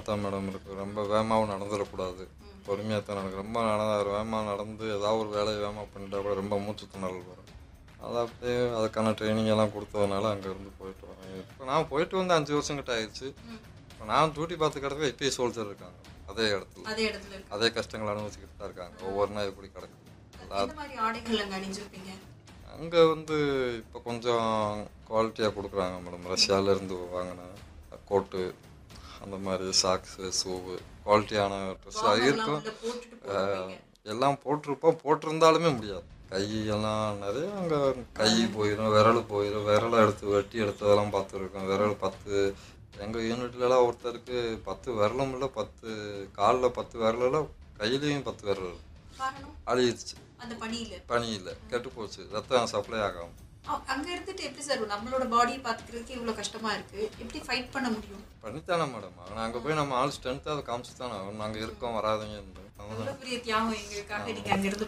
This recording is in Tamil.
தான் மேடம் இருக்குது ரொம்ப வேகமாகவும் நடந்துடக்கூடாது பொறுமையாக தான் நடக்கும் ரொம்ப நட வேகமாக நடந்து ஏதாவது ஒரு வேலையை வேகமாக பண்ணிட்டா கூட ரொம்ப மூச்சு திணறல் வரும் அதை அப்படியே அதுக்கான ட்ரைனிங் எல்லாம் கொடுத்ததுனால அங்கேருந்து போயிட்டு வரேன் இப்போ நான் போயிட்டு வந்து அஞ்சு வருஷம் கிட்ட ஆயிடுச்சு இப்போ நான் டியூட்டி பார்த்து கிடக்க இப்பயே சோல்ஜர் இருக்காங்க அதே இடத்துல அதே இடத்துல இருக்கு அதே கஷ்டங்கள் அனுபவிச்சுக்கிட்டு தான் இருக்காங்க ஒவ்வொரு நாள் எப்படி கிடக்குது எந்த மாதிரி ஆடைகள் அங்க அணிஞ்சிருப்பீங்க அங்கே வந்து இப்போ கொஞ்சம் குவாலிட்டியாக கொடுக்குறாங்க மேடம் ரஷ்யாவிலேருந்து வாங்கின கோட்டு அந்த மாதிரி சாக்ஸு ஷூவு குவாலிட்டியான ட்ரெஸ் வாங்கலாம் இருக்கும் உள்ள போட்டுட்டு போயிருப்பீங்க எல்லாம் போட்டிருப்போம் போட்டிருந்தாலுமே முடியாது கை எல்லாம் நிறைய அங்கே கை போயிடும் விரல் போயிடும் விரலை எடுத்து வெட்டி எடுத்ததெல்லாம் பார்த்துருக்கோம் விரல் பத்து எங்கள் யூனிட்லலாம் ஒருத்தருக்கு பத்து விரலும் இல்லை பத்து காலில் பத்து விரலில் கையிலையும் பத்து விரல் காரணம் அழிச்சிச்சு அந்த பணியில பனியில் கெட்டு போச்சு ரத்தம் சப்ளை ஆகாமல் அ- அங்க இருந்துட்டு எப்படி சார் நம்மளோட பாடியை பாத்துக்கிறதுக்கு இவ்வளவு கஷ்டமா இருக்கு எப்படி ஃபைட் பண்ண முடியும் பண்ணித்தானே மேடம் அவன் அங்கே போய் நம்ம ஆள் ஸ்ட்ரென்த்து அதை காமிச்சு தானே நாங்கள் இருக்கோம் வராதீங்க எவ்வளவு பெரிய தியாகம் எங்களுக்காக நீங்க அங்க இருந்து